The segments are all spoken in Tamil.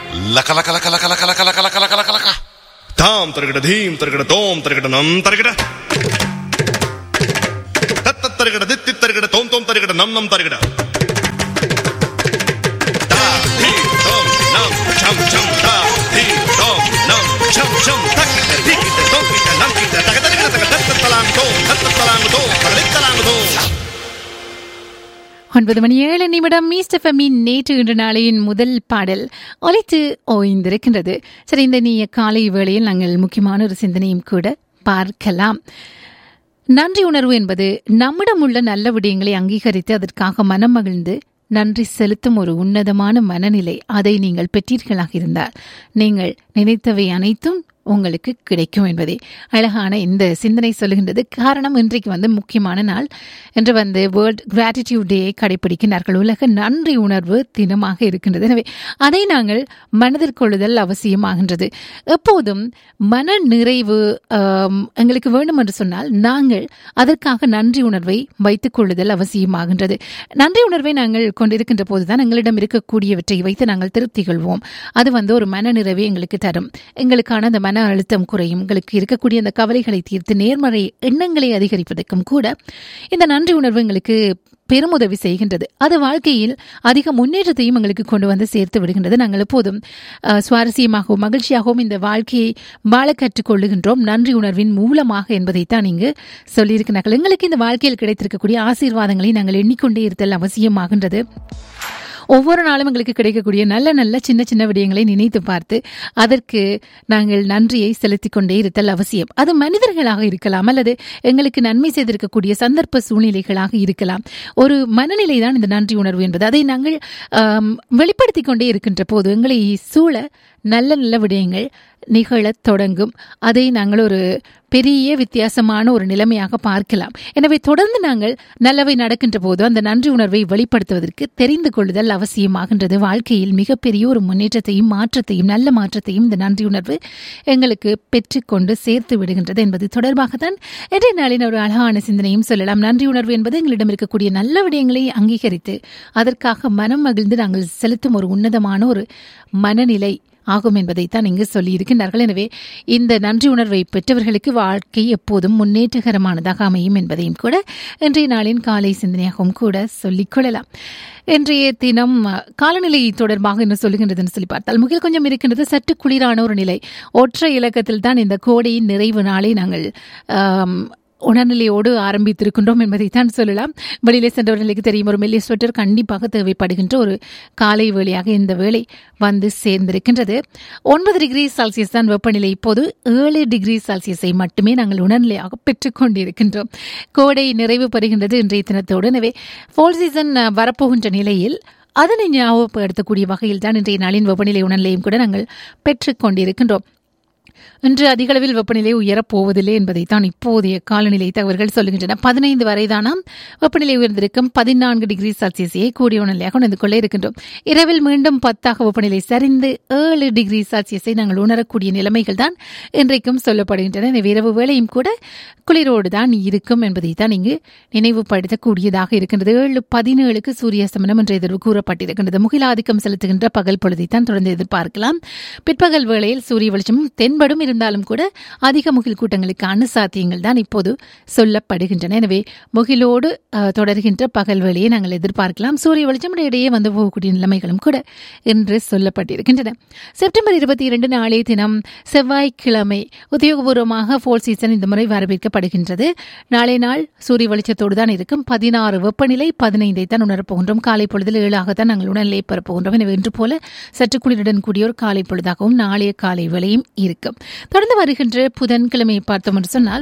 లక లక లక లక లక లక లక లక లక లక లక తాం తరగడ ధీం తరగడ తోం తరగడ నం తరగడ తత్త తరగడ దిత్తి తరగడ తోం తోం తరగడ నం నం తరగడ తా ధీం తోం నం ఛం ఛం తా ధీం తోం నం ఛం ఛం తక్కిట దిక్కిట తోకిట నంకిట తగ తరగడ తగ తత్త తలాంగు తోం తత్త తలాంగు தோம் தகதிக் தலாங்கு தோம் ஒன்பது மணி ஏழு நிமிடம் மீஸ்டஃபமின் நேற்று இன்று நாளையின் முதல் பாடல் ஒலித்து ஓய்ந்திருக்கின்றது சரி இந்த நீ காலை வேளையில் நாங்கள் முக்கியமான ஒரு சிந்தனையும் கூட பார்க்கலாம் நன்றி உணர்வு என்பது நம்மிடம் உள்ள நல்ல விடயங்களை அங்கீகரித்து அதற்காக மனம் மகிழ்ந்து நன்றி செலுத்தும் ஒரு உன்னதமான மனநிலை அதை நீங்கள் பெற்றீர்களாக இருந்தால் நீங்கள் நினைத்தவை அனைத்தும் உங்களுக்கு கிடைக்கும் என்பதே அழகான இந்த சிந்தனை சொல்லுகின்றது காரணம் இன்றைக்கு வந்து முக்கியமான நாள் என்று வந்து வேர்ல்ட் கிராட்டிடியூட் டேயை கடைபிடிக்கின்றார்கள் உலக நன்றி உணர்வு தினமாக இருக்கின்றது எனவே அதை நாங்கள் மனதில் கொள்ளுதல் அவசியமாகின்றது எப்போதும் மன நிறைவு ஆம், எங்களுக்கு வேண்டும் என்று சொன்னால் நாங்கள் அதற்காக நன்றி உணர்வை வைத்துக் கொள்ளுதல் அவசியமாகின்றது நன்றி உணர்வை நாங்கள் கொண்டிருக்கின்ற போதுதான் எங்களிடம் இருக்கக்கூடியவற்றை வைத்து நாங்கள் திருப்தி கொள்வோம் அது வந்து ஒரு மன நிறைவை எங்களுக்கு தரும் எங்களுக்கான அந்த மன அழுத்தம் குறையும் எங்களுக்கு இருக்கக்கூடிய அந்த கவலைகளை தீர்த்து நேர்மறை எண்ணங்களை அதிகரிப்பதற்கும் கூட இந்த நன்றி உணர்வு எங்களுக்கு பெருமுதவி செய்கின்றது அது வாழ்க்கையில் அதிக முன்னேற்றத்தையும் எங்களுக்கு கொண்டு வந்து சேர்த்து விடுகின்றது நாங்கள் எப்போதும் அஹ், சுவாரஸ்யமாகவும் மகிழ்ச்சியாகவும் இந்த வாழ்க்கையை வாழ கற்றுக்கொள்ளுகின்றோம் நன்றி உணர்வின் மூலமாக என்பதைத்தான் இங்கு சொல்லியிருக்கிறார்கள் எங்களுக்கு இந்த வாழ்க்கையில் கிடைத்திருக்கக்கூடிய ஆசீர்வாதங்களை நாங்கள் எண்ணிக்கொண்டே இருத்தல் அவசியமாகின்றது ஒவ்வொரு நாளும் எங்களுக்கு கிடைக்கக்கூடிய நல்ல நல்ல சின்ன சின்ன விடயங்களை நினைத்து பார்த்து அதற்கு நாங்கள் நன்றியை செலுத்திக் கொண்டே இருத்தல் அவசியம் அது மனிதர்களாக இருக்கலாம் அல்லது எங்களுக்கு நன்மை செய்திருக்கக்கூடிய சந்தர்ப்ப சூழ்நிலைகளாக இருக்கலாம் ஒரு மனநிலை தான் இந்த நன்றி உணர்வு என்பது அதை நாங்கள் ஆம், வெளிப்படுத்திக் கொண்டே இருக்கின்ற போது எங்களை சூழ நல்ல நல்ல விடயங்கள் நிகழத் தொடங்கும் அதை நாங்கள் ஒரு பெரிய வித்தியாசமான ஒரு நிலைமையாக பார்க்கலாம் எனவே தொடர்ந்து நாங்கள் நல்லவை நடக்கின்ற போது அந்த நன்றி உணர்வை வெளிப்படுத்துவதற்கு தெரிந்து கொள்ளுதல் அவசியமாகின்றது வாழ்க்கையில் மிகப்பெரிய ஒரு முன்னேற்றத்தையும் மாற்றத்தையும் நல்ல மாற்றத்தையும் இந்த நன்றி உணர்வு எங்களுக்கு பெற்றுக்கொண்டு சேர்த்து விடுகின்றது என்பது தொடர்பாகத்தான் இன்றைய நாளின் ஒரு அழகான சிந்தனையும் சொல்லலாம் நன்றி உணர்வு என்பது எங்களிடம் இருக்கக்கூடிய நல்ல விடயங்களை அங்கீகரித்து அதற்காக மனம் மகிழ்ந்து நாங்கள் செலுத்தும் ஒரு உன்னதமான ஒரு மனநிலை ஆகும் என்பதைத்தான் இங்கு சொல்லியிருக்கின்றார்கள் எனவே இந்த நன்றி உணர்வை பெற்றவர்களுக்கு வாழ்க்கை எப்போதும் முன்னேற்றகரமானதாக அமையும் என்பதையும் கூட இன்றைய நாளின் காலை சிந்தனையாகவும் கூட சொல்லிக் கொள்ளலாம் இன்றைய தினம் அஹ், காலநிலை தொடர்பாக என்ன சொல்லுகின்றதுன்னு சொல்லி பார்த்தால் முகில் கொஞ்சம் இருக்கின்றது சற்று குளிரான ஒரு நிலை ஒற்றை இலக்கத்தில் தான் இந்த கோடையின் நிறைவு நாளை நாங்கள் ஆம், உணர்நிலையோடு ஆரம்பித்திருக்கின்றோம் என்பதைத்தான் சொல்லலாம் வெளியிலே சென்றவர்களுக்கு தெரியும் ஒரு மெல்லிய ஸ்வெட்டர் கண்டிப்பாக தேவைப்படுகின்ற ஒரு காலை வேளையாக இந்த வேளை வந்து சேர்ந்திருக்கின்றது ஒன்பது டிகிரி செல்சியஸ் தான் வெப்பநிலை இப்போது ஏழு டிகிரி செல்சியஸை மட்டுமே நாங்கள் உணர்நிலையாக பெற்றுக்கொண்டிருக்கின்றோம் கோடை நிறைவு பெறுகின்றது இன்றைய தினத்தோடு எனவே ஃபோல் சீசன் அஹ், வரப்போகின்ற நிலையில் அதனை ஞாபகப்படுத்தக்கூடிய வகையில் தான் இன்றைய நாளின் வெப்பநிலை உணர்நிலையும் கூட நாங்கள் பெற்றுக்கொண்டிருக்கின்றோம் இன்று அதிகளவில் வெப்பநிலை உயரப் போவதில்லை என்பதைத்தான் இப்போதைய காலநிலை தகவல்கள் சொல்லுகின்றன பதினைந்து வரைதானாம் வெப்பநிலை உயர்ந்திருக்கும் பதினான்கு டிகிரி செல்சியஸையே கூடிய நிலையாக உணர்ந்து கொள்ள இருக்கின்றோம் இரவில் மீண்டும் பத்தாக வெப்பநிலை சரிந்து ஏழு டிகிரி செல்சியஸை நாங்கள் உணரக்கூடிய நிலைமைகள் தான் இன்றைக்கும் சொல்லப்படுகின்றன எனவே இரவு வேளையும் கூட குளிரோடு தான் இருக்கும் என்பதைத்தான் இங்கு நினைவுபடுத்தக்கூடியதாக இருக்கின்றது ஏழு பதினேழுக்கு சூரிய அஸ்தமனம் என்ற எதிர்வு கூறப்பட்டிருக்கின்றது முகிலாதிக்கம் செலுத்துகின்ற பகல் பொழுதைத்தான் தொடர்ந்து எதிர்பார்க்கலாம் பிற்பகல் வேளையில் சூரிய வெளிச்சமும் தென்படும் இருந்தாலும் கூட அதிக முகில் கூட்டங்களுக்கான சாத்தியங்கள் தான் இப்போது சொல்லப்படுகின்றன எனவே முகிலோடு அஹ், தொடர்கின்ற பகல் வேளையை நாங்கள் எதிர்பார்க்கலாம் சூரிய வெளிச்சம் இடையே வந்து போகக்கூடிய நிலைமைகளும் கூட என்று சொல்லப்பட்டிருக்கின்றன செப்டம்பர் இருபத்தி இரண்டு நாளைய தினம் செவ்வாய்க்கிழமை உத்தியோகபூர்வமாக ஃபோல் சீசன் இந்த முறை வரவேற்கப்படுகின்றது நாளை நாள் சூரிய வெளிச்சத்தோடு தான் இருக்கும் பதினாறு வெப்பநிலை பதினைந்தை தான் உணரப்போகின்றோம் காலை பொழுதில் ஏழாகத்தான் நாங்கள் உணர்நிலை பெறப்போகின்றோம் எனவே இன்று போல சற்று குளிருடன் கூடிய ஒரு காலை பொழுதாகவும் நாளைய காலை வேளையும் இருக்கும் தொடர்ந்து வருகின்ற புதன்கிழமை பார்த்தோம் என்று சொன்னால்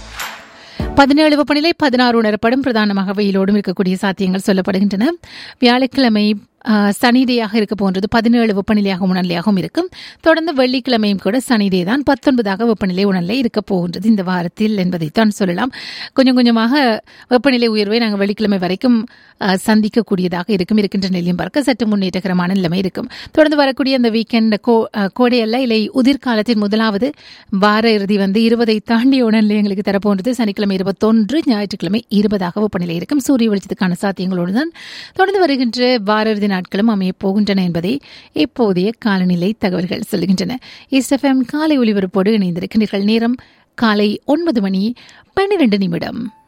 பதினேழு வெப்பநிலை பதினாறு உணரப்படும் பிரதானமாக வெயிலோடும் இருக்கக்கூடிய சாத்தியங்கள் சொல்லப்படுகின்றன வியாழக்கிழமை ஆஹ், சனி டேயாக இருக்க போன்றது பதினேழு வெப்பநிலையாக உணர்நிலையாகவும் இருக்கும் தொடர்ந்து வெள்ளிக்கிழமையும் கூட சனி டே தான் பத்தொன்பதாக வெப்பநிலை உணர்நிலை இருக்க போகின்றது இந்த வாரத்தில் என்பதைத்தான் சொல்லலாம் கொஞ்சம் கொஞ்சமாக வெப்பநிலை உயர்வை நாங்கள் வெள்ளிக்கிழமை வரைக்கும் ஆஹ், சந்திக்கக்கூடியதாக இருக்கும் இருக்கின்ற நிலையம் பார்க்க சற்று முன்னேற்றகரமான நிலைமை இருக்கும் தொடர்ந்து வரக்கூடிய அந்த வீக்கெண்ட் கோ ஆஹ், கோடையல்ல இல்லை உதிர்காலத்தின் முதலாவது வார இறுதி வந்து இருபதை தாண்டிய உணர்நிலை எங்களுக்கு தரப்போன்றது சனிக்கிழமை இருபத்தொன்று ஞாயிற்றுக்கிழமை இருபதாக வெப்பநிலை இருக்கும் சூரிய வெளிச்சத்துக்கான சாத்தியங்களோடு தான் தொடர்ந்து வருகின்ற வார இறுதி நாட்களும் அமையப் போகின்றன என்பதை இப்போதைய காலநிலை தகவல்கள் சொல்லுகின்றன இஸ்எஃப்எம் காலை ஒலிபரப்போடு இணைந்திருக்கின்றீர்கள் நேரம் காலை ஒன்பது மணி பன்னிரண்டு நிமிடம்